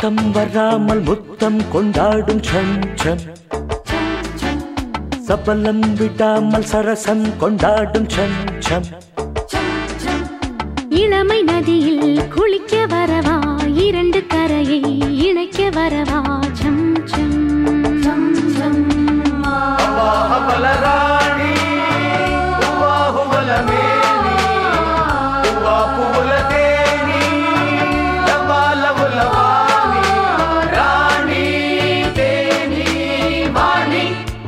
சத்தம் வராமல் முத்தம் கொண்டாடும் சம் சம் சபலம் விடாமல் சரசம் கொண்டாடும் சம் சம் இளமை நதியில் குளிக்க வரவா இரண்டு கரையை இணைக்க வரவா சம் சம் అబలరాణి ఉవాహువలమేని ఉవాపువలదేని లబాలవులవాని రాణి తేని వాణి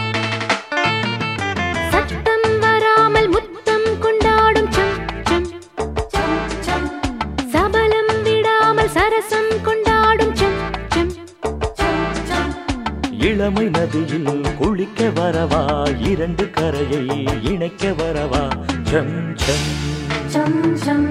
சத்தம் வராமல் முத்தம் கொண்டாடும் சம் சம் சபலம் விடாமல் சரசம் கொண்டாடும் சம் சம் இளமை நதியில் குளிக்க வரவா இரண்டு கரையை இணைக்க வரவா சம் சம் சம் சம்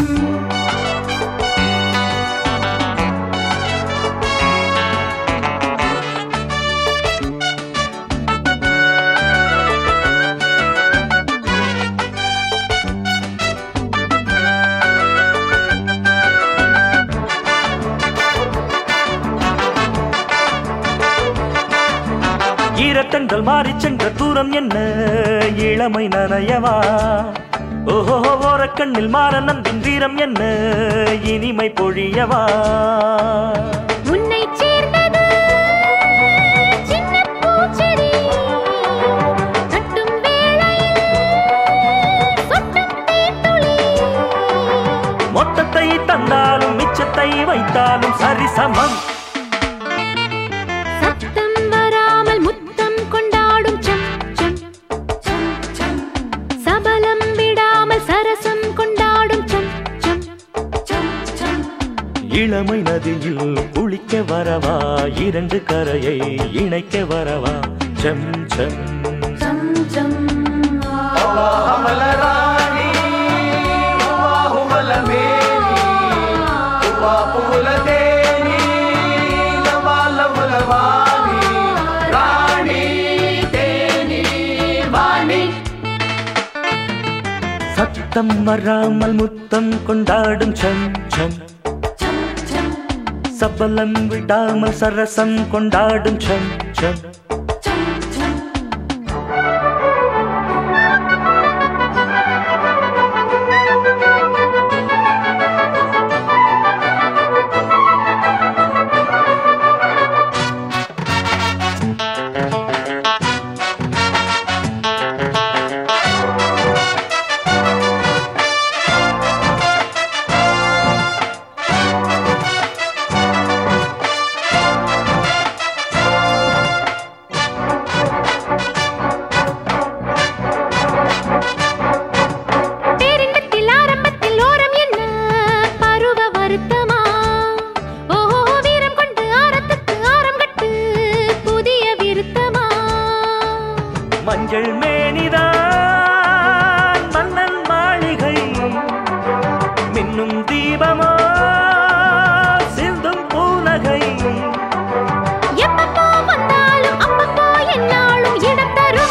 ஈரத்தங்கள் மாறிச் சென்ற தூரம் என்ன இளமை நனையவா ஓஹோ ஓரக்கண்ணில் மாற நம்பின் வீரம் என்ன இனிமை பொழியவா உன்னை சேர்ந்தது சின்ன பூச்செடி கட்டும் வேளையில் சொட்டும் தேன்துளி மொத்தத்தை தந்தாலும் மிச்சத்தை வைத்தாலும் சரிசமம் சத்தம் வராமல் முத்தம் கொண்டாடும் சம் சம் சபலம் விடாமல் சரசம் கொண்டாடும் சம் சம் இளமை நதியில் குளிக்க வரவா இரண்டு கரையை இணைக்க வரவா சம் சம் சம் சம் అబలరాణి ఉవాహువలమేని ఉవాపువలదేని లబాలవులవాని రాణి తేని వాణి சத்தம் வராமல் முத்தம் கொண்டாடும் சம் சம் சபலம் விடாமல் சரசம் கொண்டாடும் சம் சம் பேரின்பத்தில் ஆரம்பத்தில் ஓரம் என்ன பருவ வருத்தமா ஓஹோ வீரம் கொண்டு ஆரத்துக்கு ஆரம் கட்டு புதிய விருத்தமா மஞ்சள் மேனிதான் மன்னன் மாளிகை மின்னும் தீபமோ சிந்தும் பூநகை எப்பப்போ வந்தாலும் அப்பப்போ என்னாலும் இடம் தரும்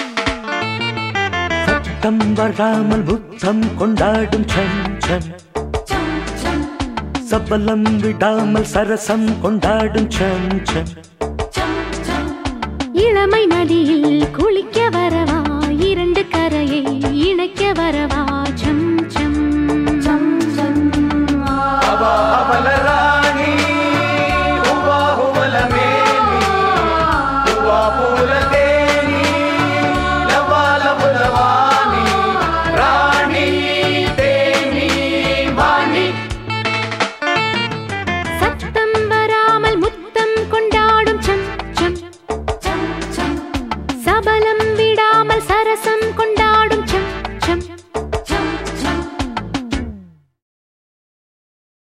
சத்தம் வராமல் முத்தம் கொண்டாடும் சம் சம் சபலம் விடாமல் சரசம் கொண்டாடும் சம் சம் இளமை நதியில்